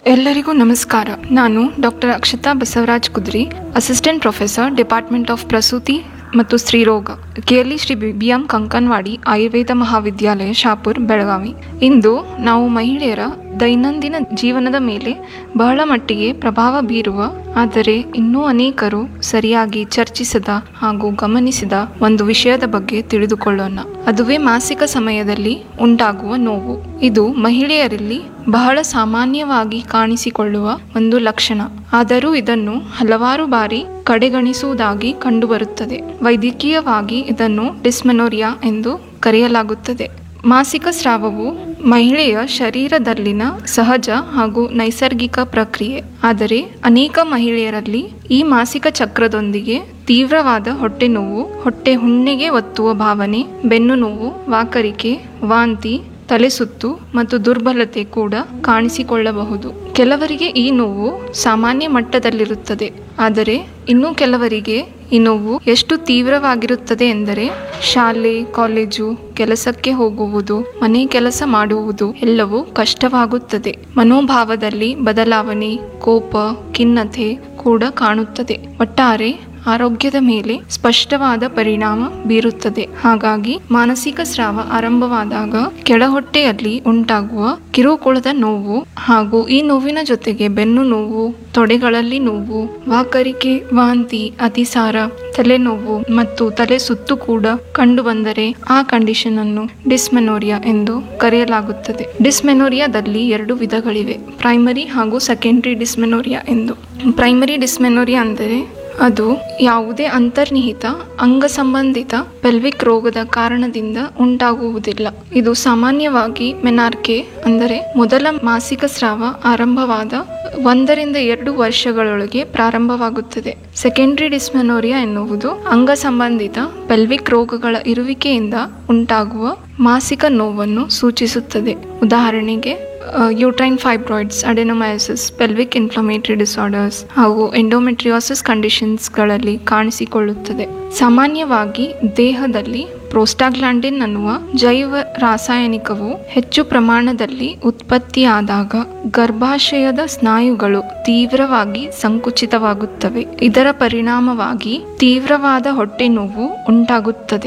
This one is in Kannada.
ಎಲ್ಲರಿಗೂ ನಮಸ್ಕಾರ ನಾನು ಡಾಕ್ಟರ್ ಅಕ್ಷತಾ ಬಸವರಾಜ್ ಕುದ್ರಿ ಅಸಿಸ್ಟೆಂಟ್ ಪ್ರೊಫೆಸರ್ ಡಿಪಾರ್ಟ್ಮೆಂಟ್ ಆಫ್ ಪ್ರಸೂತಿ ಮತ್ತು ಸ್ತ್ರೀರೋಗ KLE Shri B B M Kankanwadi Ayurveda Mahavidyalaya Shahapur Belagavi ಇಂದು ನಾವು ಮಹಿಳೆಯರ ದೈನಂದಿನ ಜೀವನದ ಮೇಲೆ ಬಹಳ ಮಟ್ಟಿಗೆ ಪ್ರಭಾವ ಬೀರುವ ಆದರೆ ಇನ್ನೂ ಅನೇಕರು ಸರಿಯಾಗಿ ಚರ್ಚಿಸದ ಹಾಗೂ ಗಮನಿಸಿದ ಒಂದು ವಿಷಯದ ಬಗ್ಗೆ ತಿಳಿದುಕೊಳ್ಳೋಣ ಅದುವೇ ಮಾಸಿಕ ಸಮಯದಲ್ಲಿ ಉಂಟಾಗುವ ನೋವು ಇದು ಮಹಿಳೆಯರಲ್ಲಿ ಬಹಳ ಸಾಮಾನ್ಯವಾಗಿ ಕಾಣಿಸಿಕೊಳ್ಳುವ ಒಂದು ಲಕ್ಷಣ ಆದರೂ ಇದನ್ನು ಹಲವಾರು ಬಾರಿ ಕಡೆಗಣಿಸುವುದಾಗಿ ಕಂಡುಬರುತ್ತದೆ ವೈದ್ಯಕೀಯವಾಗಿ ಇದನ್ನು ಡಿಸ್ಮೆನೋರಿಯಾ ಎಂದು ಕರೆಯಲಾಗುತ್ತದೆ ಮಾಸಿಕ ಸ್ರಾವವು ಮಹಿಳೆಯ ಶರೀರದಲ್ಲಿನ ಸಹಜ ಹಾಗೂ ನೈಸರ್ಗಿಕ ಪ್ರಕ್ರಿಯೆ ಆದರೆ ಅನೇಕ ಮಹಿಳೆಯರಲ್ಲಿ ಈ ಮಾಸಿಕ ಚಕ್ರದೊಂದಿಗೆ ತೀವ್ರವಾದ ಹೊಟ್ಟೆ ನೋವು ಹೊಟ್ಟೆ ಹುಣ್ಣೆಗೆ ಒತ್ತುವ ಭಾವನೆ ಬೆನ್ನು ನೋವು ವಾಕರಿಕೆ ವಾಂತಿ ತಲೆ ಸುತ್ತು ಮತ್ತು ದುರ್ಬಲತೆ ಕೂಡ ಕಾಣಿಸಿಕೊಳ್ಳಬಹುದು ಕೆಲವರಿಗೆ ಈ ನೋವು ಸಾಮಾನ್ಯ ಮಟ್ಟದಲ್ಲಿರುತ್ತದೆ ಆದರೆ ಇನ್ನು ಕೆಲವರಿಗೆ ಈ ನೋವು ಎಷ್ಟು ತೀವ್ರವಾಗಿರುತ್ತದೆ ಎಂದರೆ ಶಾಲೆ ಕಾಲೇಜು ಕೆಲಸಕ್ಕೆ ಹೋಗುವುದು ಮನೆ ಕೆಲಸ ಮಾಡುವುದು ಎಲ್ಲವೂ ಕಷ್ಟವಾಗುತ್ತದೆ ಮನೋಭಾವದಲ್ಲಿ ಬದಲಾವಣೆ ಕೋಪ ಖಿನ್ನತೆ ಕೂಡ ಕಾಣುತ್ತದೆ ಒಟ್ಟಾರೆ ಆರೋಗ್ಯದ ಮೇಲೆ ಸ್ಪಷ್ಟವಾದ ಪರಿಣಾಮ ಬೀರುತ್ತದೆ ಹಾಗಾಗಿ ಮಾನಸಿಕ ಸ್ರಾವ ಆರಂಭವಾದಾಗ ಕೆಳಹೊಟ್ಟೆಯಲ್ಲಿ ಉಂಟಾಗುವ ಕಿರುಕುಳದ ನೋವು ಹಾಗೂ ಈ ನೋವಿನ ಜೊತೆಗೆ ಬೆನ್ನು ನೋವು ತೊಡೆಗಳಲ್ಲಿ ನೋವು ವಾಕರಿಕೆ ವಾಂತಿ ಅತಿಸಾರ ತಲೆನೋವು ಮತ್ತು ತಲೆ ಸುತ್ತು ಕೂಡ ಕಂಡುಬಂದರೆ ಆ ಕಂಡೀಷನ್ ಅನ್ನು ಡಿಸ್ಮೆನೋರಿಯಾ ಎಂದು ಕರೆಯಲಾಗುತ್ತದೆ ಡಿಸ್ಮೆನೋರಿಯಾದಲ್ಲಿ ಎರಡು ವಿಧಗಳಿವೆ ಪ್ರೈಮರಿ ಹಾಗೂ ಸೆಕೆಂಡರಿ ಡಿಸ್ಮೆನೋರಿಯಾ ಎಂದು ಪ್ರೈಮರಿ ಡಿಸ್ಮೆನೋರಿಯಾ ಅಂದರೆ ಅದು ಯಾವುದೇ ಅಂತರ್ನಿಹಿತ ಅಂಗ ಸಂಬಂಧಿತ ಪೆಲ್ವಿಕ್ ರೋಗದ ಕಾರಣದಿಂದ ಉಂಟಾಗುವುದಿಲ್ಲ ಇದು ಸಾಮಾನ್ಯವಾಗಿ ಮೆನಾರ್ಕೆ ಅಂದರೆ ಮೊದಲ ಮಾಸಿಕ ಸ್ರಾವ ಆರಂಭವಾದ ಒಂದರಿಂದ ಎರಡು ವರ್ಷಗಳೊಳಗೆ ಪ್ರಾರಂಭವಾಗುತ್ತದೆ ಸೆಕೆಂಡರಿ ಡಿಸ್ಮೆನೋರಿಯಾ ಎನ್ನುವುದು ಅಂಗ ಸಂಬಂಧಿತ ಪೆಲ್ವಿಕ್ ರೋಗಗಳ ಇರುವಿಕೆಯಿಂದ ಉಂಟಾಗುವ ಮಾಸಿಕ ನೋವನ್ನು ಸೂಚಿಸುತ್ತದೆ ಉದಾಹರಣೆಗೆ uterine fibroids adenomyosis pelvic inflammatory disorders ಹಾಗೂ ಎಂಡೋಮೆಟ್ರಿಯೋಸಿಸ್ ಕಂಡೀಷನ್ಸ್ಗಳಲ್ಲಿ ಕಾಣಿಸಿಕೊಳ್ಳುತ್ತದೆ ಸಾಮಾನ್ಯವಾಗಿ ದೇಹದಲ್ಲಿ ಪ್ರೋಸ್ಟಾಗ್ಲಾಂಡಿನ್ ಅನ್ನುವ ಜೈವ ರಾಸಾಯನಿಕವು ಹೆಚ್ಚು ಪ್ರಮಾಣದಲ್ಲಿ ಉತ್ಪತ್ತಿಯಾದಾಗ ಗರ್ಭಾಶಯದ ಸ್ನಾಯುಗಳು ತೀವ್ರವಾಗಿ ಸಂಕುಚಿತವಾಗುತ್ತವೆ ಇದರ ಪರಿಣಾಮವಾಗಿ ತೀವ್ರವಾದ ಹೊಟ್ಟೆ ನೋವು ಉಂಟಾಗುತ್ತದೆ